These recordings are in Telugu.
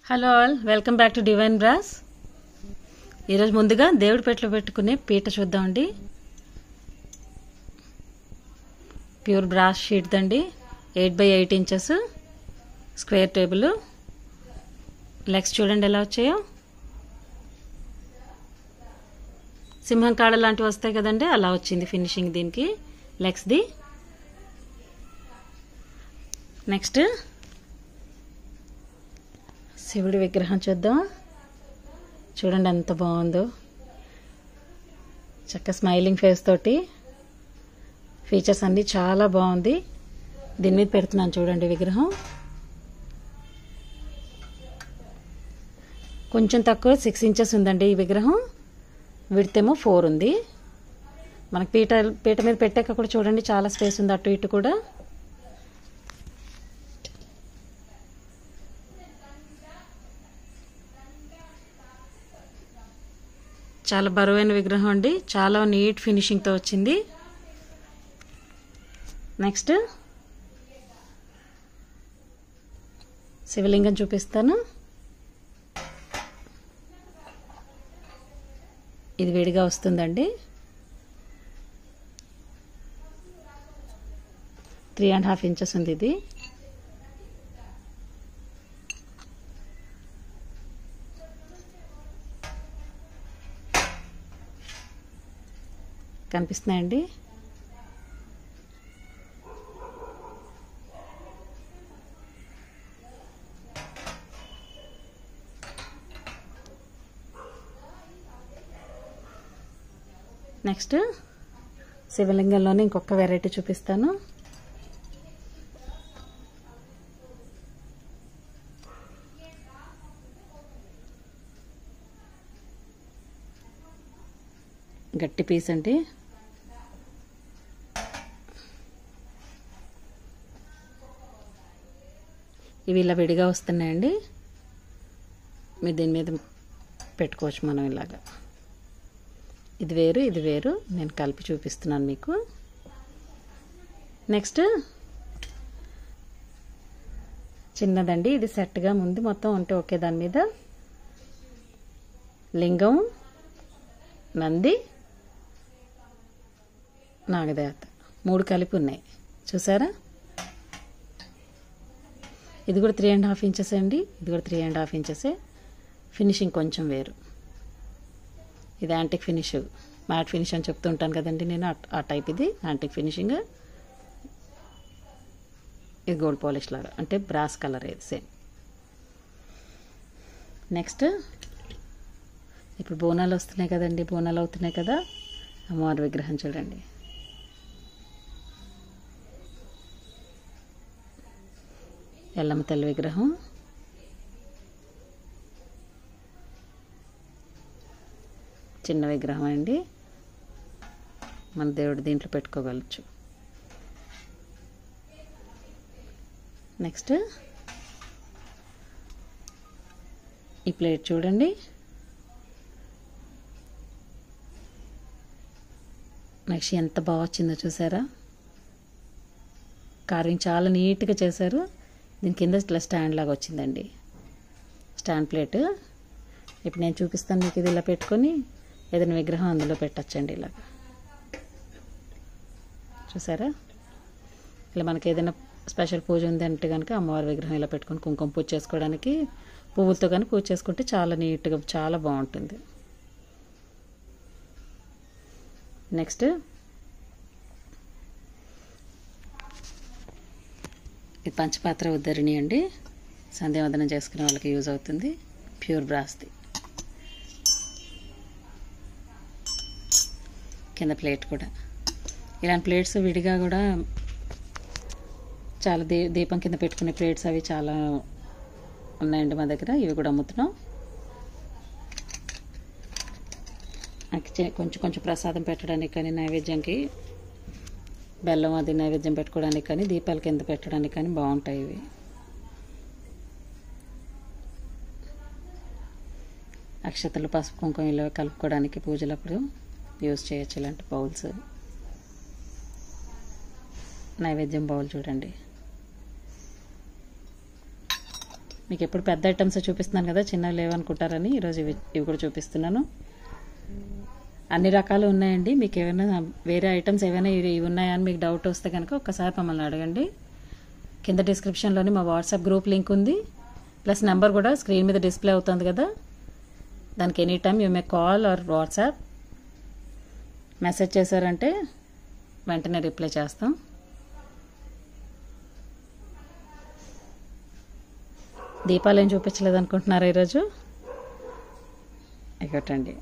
hello all welcome back to divine brass ఈరోజు ముందుగా దేవుడి పెట్లో పెట్టుకునే పీట చూద్దామండి ప్యూర్ బ్రాస్ షీట్ దండి eight by eight inches square table legs చూడండి ఎలా వచ్చాయో సింహం కాడ లాంటివి వస్తాయి కదండి అలా వచ్చింది ఫినిషింగ్ దీనికి లెగ్స్ది నెక్స్ట్ శివుడి విగ్రహం చూద్దాం చూడండి ఎంత బాగుందో చక్క స్మైలింగ్ ఫేస్ తోటి ఫీచర్స్ అన్నీ చాలా బాగుంది దీని మీద పెడుతున్నాను చూడండి విగ్రహం కొంచెం తక్కువ సిక్స్ ఇంచెస్ ఉందండి ఈ విగ్రహం విడితేమో ఫోర్ ఉంది మనకి పీట పీట మీద పెట్టాక కూడా చూడండి చాలా స్పేస్ ఉంది అటు ఇటు కూడా చాలా బరువైన విగ్రహం అండి చాలా నీట్ ఫినిషింగ్తో వచ్చింది నెక్స్ట్ శివలింగం చూపిస్తాను ఇది విడిగా వస్తుందండి త్రీ అండ్ హాఫ్ ఇంచెస్ ఉంది ఇది కనిపిస్తున్నాయండి నెక్స్ట్ శివలింగంలోనే ఇంకొక వెరైటీ చూపిస్తాను గట్టి పీస్ అండి ఇవి ఇలా విడిగా వస్తున్నాయండి మీరు దీని మీద పెట్టుకోవచ్చు మనం ఇలాగా ఇది వేరు ఇది వేరు నేను కలిపి చూపిస్తున్నాను మీకు నెక్స్ట్ చిన్నదండి ఇది సెట్గా ముందు మొత్తం ఉంటే ఓకే దాని మీద లింగం నంది నాగదేవత మూడు కలిపి ఉన్నాయి చూసారా ఇది కూడా త్రీ అండ్ హాఫ్ ఇంచెస్ అండి ఇది కూడా త్రీ అండ్ హాఫ్ ఇంచెసే ఫినిషింగ్ కొంచెం వేరు ఇది యాంటిక్ ఫినిష్ మ్యాట్ ఫినిష్ అని చెప్తూ ఉంటాను కదండి నేను ఆ టైప్ ఇది యాంటిక్ ఫినిషింగ్ ఇది గోల్డ్ పాలిష్ లాగా అంటే బ్రాస్ కలర్ ఇది సేమ్ నెక్స్ట్ ఇప్పుడు బోనాలు వస్తున్నాయి కదండి బోనాలు అవుతున్నాయి కదా అమ్మవారి విగ్రహం చూడండి ఎల్లమ్మ తల్లి విగ్రహం చిన్న విగ్రహం అండి మన దేవుడు దీంట్లో పెట్టుకోగలచ్చు నెక్స్ట్ ఈ ప్లేట్ చూడండి నెక్స్ట్ ఎంత బాగా వచ్చిందో చూసారా కార్వింగ్ చాలా నీట్గా చేశారు దీని కింద ఇట్లా స్టాండ్ లాగా వచ్చిందండి స్టాండ్ ప్లేట్ ఇప్పుడు నేను చూపిస్తాను మీకు ఇది ఇలా పెట్టుకొని ఏదైనా విగ్రహం అందులో పెట్టచ్చండి ఇలాగ చూసారా ఇలా మనకి ఏదైనా స్పెషల్ పూజ ఉంది అంటే కనుక అమ్మవారి విగ్రహం ఇలా పెట్టుకొని కుంకుమ పూజ చేసుకోవడానికి పువ్వులతో కానీ పూజ చేసుకుంటే చాలా నీట్గా చాలా బాగుంటుంది నెక్స్ట్ ఇది పంచపాత్ర ఉద్ధరిణి అండి సంధ్యావందనం చేసుకునే వాళ్ళకి యూజ్ అవుతుంది ప్యూర్ బ్రాస్ది కింద ప్లేట్ కూడా ఇలాంటి ప్లేట్స్ విడిగా కూడా చాలా దీ దీపం కింద పెట్టుకునే ప్లేట్స్ అవి చాలా ఉన్నాయండి మా దగ్గర ఇవి కూడా అమ్ముతున్నాం కొంచెం కొంచెం ప్రసాదం పెట్టడానికి కానీ నైవేద్యంకి బెల్లం అది నైవేద్యం పెట్టుకోవడానికి కానీ దీపాల కింద పెట్టడానికి కానీ బాగుంటాయి ఇవి అక్షతలు పసుపు కుంకుమ ఇలా కలుపుకోవడానికి పూజలప్పుడు యూజ్ చేయొచ్చు ఇలాంటి బౌల్స్ నైవేద్యం బౌల్ చూడండి మీకు ఎప్పుడు పెద్ద ఐటమ్స్ చూపిస్తున్నాను కదా చిన్నవి లేవనుకుంటారని ఈరోజు ఇవి ఇవి కూడా చూపిస్తున్నాను అన్ని రకాలు ఉన్నాయండి మీకు ఏమైనా వేరే ఐటమ్స్ ఏమైనా ఇవి ఇవి ఉన్నాయా అని మీకు డౌట్ వస్తే కనుక ఒక్కసారి మమ్మల్ని అడగండి కింద డిస్క్రిప్షన్లోని మా వాట్సాప్ గ్రూప్ లింక్ ఉంది ప్లస్ నెంబర్ కూడా స్క్రీన్ మీద డిస్ప్లే అవుతుంది కదా దానికి any time you may call or WhatsApp message చేశారంటే వెంటనే రిప్లై చేస్తాం దీపాలు ఏం చూపించలేదు అనుకుంటున్నారా ఈరోజు ఇకటండి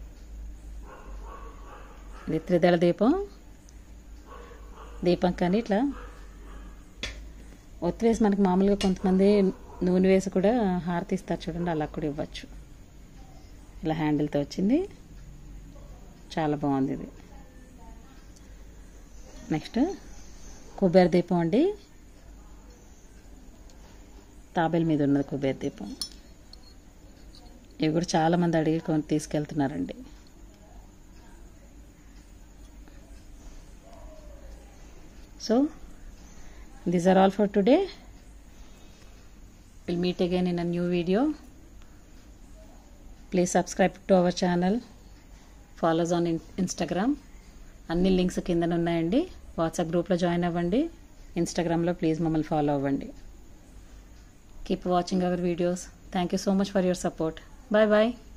ఇది త్రిదళ దీపం దీపం కానీ ఇట్లా ఒత్తి వేసి మనకి మామూలుగా కొంతమంది నూనె వేసి కూడా హారతి ఇస్తారు చూడండి అలా కూడా ఇవ్వచ్చు ఇలా హ్యాండిల్తో వచ్చింది చాలా బాగుంది ఇది నెక్స్ట్ కుబేర దీపం అండి తాబేలు మీద ఉన్నది కుబేర దీపం ఇవి కూడా చాలామంది అడిగి కొని తీసుకెళ్తున్నారండి so these are all for today will meet again in a new video please subscribe to our channel follows on Instagram అన్ని లింక్స్ కిందన ఉన్నాయండి వాట్సాప్ గ్రూప్లో జాయిన్ అవ్వండి ఇన్స్టాగ్రామ్లో ప్లీజ్ మమ్మల్ని ఫాలో అవ్వండి keep watching our videos thank you so much for your support bye bye